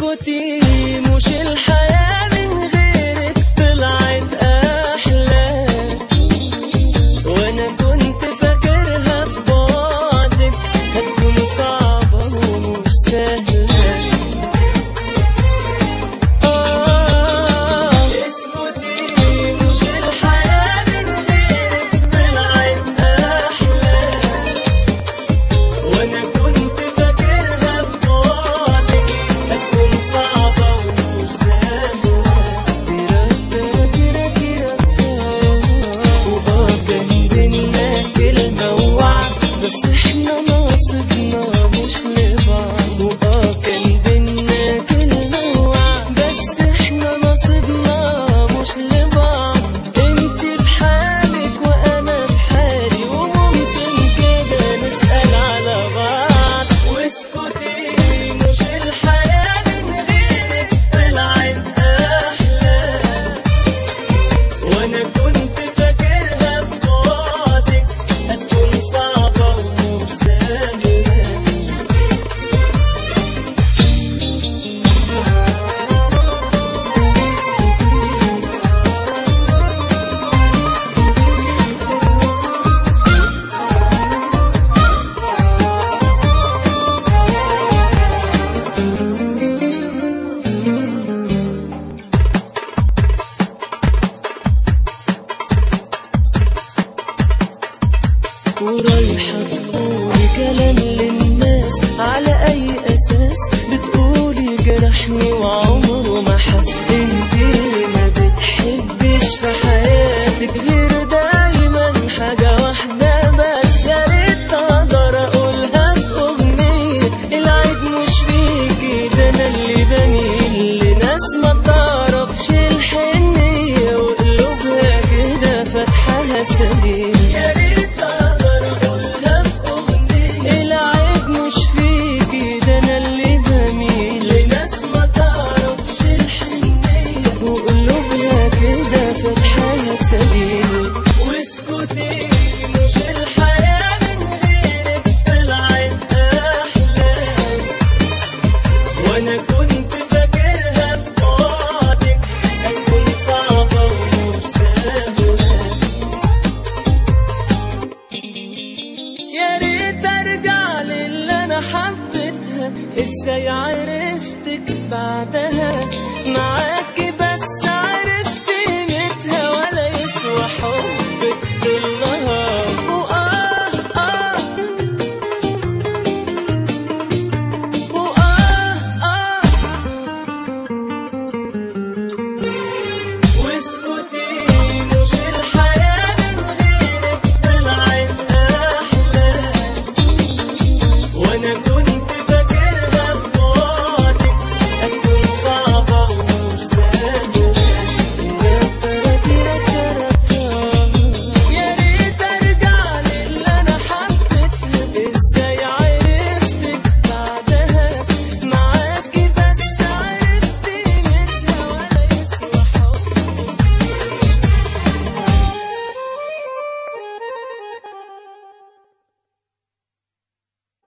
واسكتي مش الحياة من غيرك طلعت أحلى وأنا كنت فاكرها في بعدك هتكون صعبة ومش سهلة آه اسكتي مش الحياة من غيرك طلعت أحلى وانا كنت فاكرها في بعدك هتكون صعبة ومش سهلة تيرا تيرا تيرا واه كان بينا كلمة ووعد بس احنا ناصبنا مش لبعض واه كان بينا كلمة ووعد بس احنا ناصبنا مش لبعض انت في حالك وانا في حالي وممكن كده نسأل على بعض واسكتي مش الحياة من غيرك طلعت أحلى وانا كنت فاكرها في بعدك هتكون صعبة ومش سهلة ورايحة تقولي كلام للناس على أي أساس بتقولي جرحني وعمره ما حس انت اللي ما بتحبش في حياتك غير دايما حاجة واحدة بس يا ريت أقدر أقولها في أغنية العيب مش فيكي ده أنا اللي بميل لناس ما تعرفش الحنية وقلوبها كده فاتحة سبيل يا ريت أقدر أقولها في أغنية العيب مش فيكي ده أنا اللي بميل لناس ما تعرفش الحنية وقلوبها كده فاتحة سبيل واسكتي مش الحياة من غيرك طلعت أحلى وانا كنت فاكرها في بعدك هتكون صعبة ومش سهلة يا ريت ارجع للي انا حبيتها ازاي عرفتك بعدها